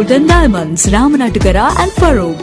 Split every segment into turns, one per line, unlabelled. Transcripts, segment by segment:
Golden Diamonds, Ramanatukara and Farouk.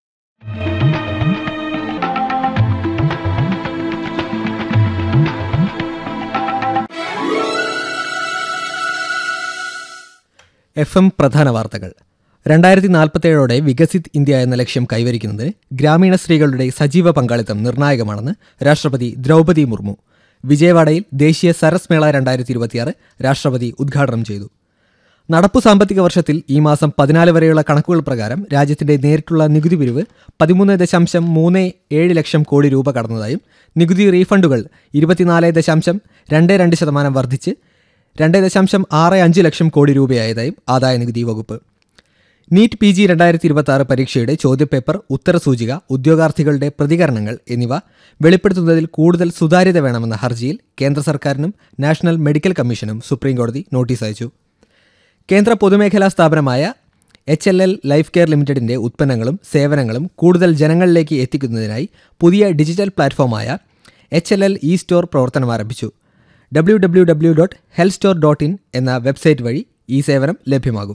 F M പ്രധാന വാർത്തകൾ രണ്ടായിരത്തി നാൽപ്പത്തേഴോടെ വികസിത് ഇന്ത്യ എന്ന ലക്ഷ്യം കൈവരിക്കുന്നതിന് ഗ്രാമീണ സ്ത്രീകളുടെ സജീവ പങ്കാളിത്തം നിർണായകമാണെന്ന് രാഷ്ട്രപതി ദ്രൗപദി മുർമു വിജയവാഡയിൽ ദേശീയ സരസ് മേള രണ്ടായിരത്തി ഇരുപത്തിയാറ് രാഷ്ട്രപതി ഉദ്ഘാടനം ചെയ്തു നടപ്പു സാമ്പത്തിക വർഷത്തിൽ ഈ മാസം പതിനാല് വരെയുള്ള കണക്കുകൾ പ്രകാരം രാജ്യത്തിന്റെ നേരിട്ടുള്ള നികുതി പിരിവ് പതിമൂന്ന് ദശാംശം മൂന്ന് ഏഴ് ലക്ഷം കോടി രൂപ കടന്നതായും നികുതി റീഫണ്ടുകൾ ഇരുപത്തിനാല് ദശാംശം രണ്ട് രണ്ട് ശതമാനം വർദ്ധിച്ച് രണ്ട് ദശാംശം ആറ് അഞ്ച് ലക്ഷം കോടി രൂപയായതായും ആദായ നികുതി വകുപ്പ് നീറ്റ് പി ജി രണ്ടായിരത്തി ഇരുപത്തി ആറ് പരീക്ഷയുടെ ചോദ്യപേപ്പർ ഉത്തരസൂചിക ഉദ്യോഗാർത്ഥികളുടെ പ്രതികരണങ്ങൾ എന്നിവ വെളിപ്പെടുത്തുന്നതിൽ കൂടുതൽ സുതാര്യത വേണമെന്ന ഹർജിയിൽ കേന്ദ്ര സർക്കാരിനും നാഷണൽ മെഡിക്കൽ കമ്മീഷനും സുപ്രീംകോടതി നോട്ടീസ് അയച്ചു കേന്ദ്ര പൊതുമേഖലാ സ്ഥാപനമായ H L L life care ലിമിറ്റഡിന്റെ ഉത്പന്നങ്ങളും സേവനങ്ങളും കൂടുതൽ ജനങ്ങളിലേക്ക് എത്തിക്കുന്നതിനായി പുതിയ ഡിജിറ്റൽ പ്ലാറ്റ്ഫോമായ H L L E store പ്രവർത്തനം ആരംഭിച്ചു W W W dot health store dot in എന്ന വെബ്സൈറ്റ് വഴി ഈ സേവനം ലഭ്യമാകും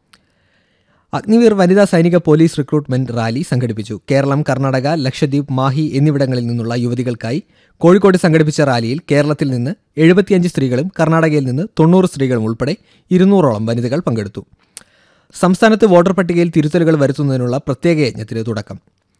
അഗ്നിവീർ വനിതാ സൈനിക പോലീസ് റിക്രൂട്ട്മെന്റ് റാലി സംഘടിപ്പിച്ചു കേരളം കർണാടക ലക്ഷദ്വീപ് മാഹി എന്നിവിടങ്ങളിൽ നിന്നുള്ള യുവതികൾക്കായി കോഴിക്കോട് സംഘടിപ്പിച്ച റാലിയിൽ കേരളത്തിൽ നിന്ന് എഴുപത്തിയഞ്ച് സ്ത്രീകളും കർണാടകയിൽ നിന്ന് തൊണ്ണൂറ് സ്ത്രീകളും ഉൾപ്പെടെ ഇരുന്നൂറോളം വനിതകൾ പങ്കെടുത്തു സംസ്ഥാനത്ത് വോട്ടർ പട്ടികയിൽ തിരുത്തലുകൾ വരുത്തുന്നതിനുള്ള പ്രത്യേക യജ്ഞത്തിന് തുടക്കം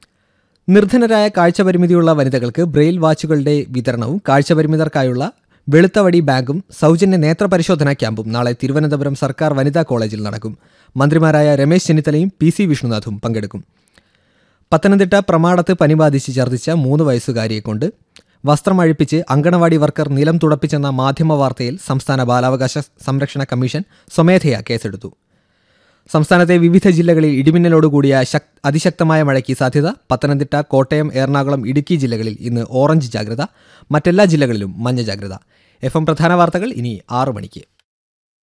നിർധനരായ കാഴ്ചപരിമിതിയുള്ള വനിതകൾക്ക് ബ്രെയിൽ വാച്ചുകളുടെ വിതരണവും കാഴ്ചപരിമിതർക്കായുള്ള വെളുത്തവടി ബാങ്കും സൗജന്യ നേത്രപരിശോധനാ ക്യാമ്പും നാളെ തിരുവനന്തപുരം സർക്കാർ വനിതാ കോളേജിൽ നടക്കും മന്ത്രിമാരായ രമേശ് ചെന്നിത്തലയും പി സി വിഷ്ണുനാഥും പങ്കെടുക്കും പത്തനംതിട്ട പ്രമാടത്ത് പനി ബാധിച്ച് ഛർദ്ദിച്ച മൂന്ന് വയസ്സുകാരിയെക്കൊണ്ട് വസ്ത്രം അഴിപ്പിച്ച് അങ്കണവാടി വർക്കർ നിലം തുടപ്പിച്ചെന്ന മാധ്യമ വാർത്തയിൽ സംസ്ഥാന ബാലാവകാശ സംരക്ഷണ കമ്മീഷൻ സ്വമേധയാ കേസെടുത്തു സംസ്ഥാനത്തെ വിവിധ ജില്ലകളിൽ ഇടിമിന്നലോടുകൂടിയ ശക് അതിശക്തമായ മഴയ്ക്ക് സാധ്യത പത്തനംതിട്ട കോട്ടയം എറണാകുളം ഇടുക്കി ജില്ലകളിൽ ഇന്ന് ഓറഞ്ച് ജാഗ്രത മറ്റെല്ലാ ജില്ലകളിലും മഞ്ഞ ജാഗ്രത എഫ് എം പ്രധാന വാർത്തകൾ ഇനി ആറു മണിക്ക്